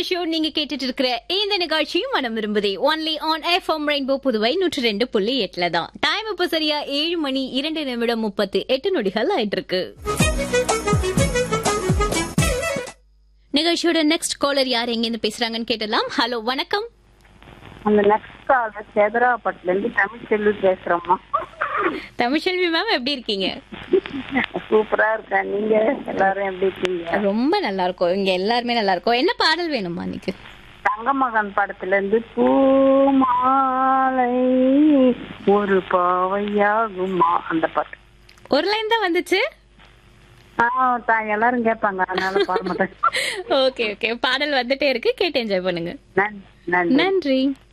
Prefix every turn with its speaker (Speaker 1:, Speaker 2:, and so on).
Speaker 1: super show நீங்க கேட்டுட்டு இருக்கிற இந்த நிகழ்ச்சியும் மனம் விரும்புதே only on F M rainbow Puduvai நூற்றி ரெண்டு புள்ளி எட்டுல தான் டைம் இப்ப சரியா ஏழு மணி இரண்டு நிமிடம் முப்பத்து எட்டு நொடிகள் ஆயிட்டு இருக்கு நிகழ்ச்சியோட நெக்ஸ்ட் காலர் யார் எங்க இருந்து பேசுறாங்கன்னு கேட்டலாம் ஹலோ வணக்கம்
Speaker 2: அந்த நெக்ஸ்ட் கால் சேதராப்பட்டுல இருந்து தமிழ் செல்வி பேசுறோம்மா
Speaker 1: தமிழ்செல்வி மேம் எப்படி இருக்கீங்க
Speaker 2: சூப்பரா இருக்கேன் நீங்க எல்லாரும் எப்படி இருக்கீங்க
Speaker 1: ரொம்ப நல்லா இருக்கும் இங்க எல்லாருமே நல்லா இருக்கும் என்ன பாடல் வேணுமா இன்னைக்கு
Speaker 2: தங்கமகன் படத்துல இருந்து பூமாலை ஒரு பாவையாகுமா அந்த பாட்டு
Speaker 1: ஒரு லைன் தான் வந்துச்சு
Speaker 2: ஆஹ் தான் எல்லாரும் கேட்பாங்க அதனால பாட மாட்டேன்
Speaker 1: ஓகே ஓகே பாடல் வந்துட்டே இருக்கு கேட்டு என்ஜாய் பண்ணுங்க
Speaker 2: நன்றி நன்றி
Speaker 1: நன்றி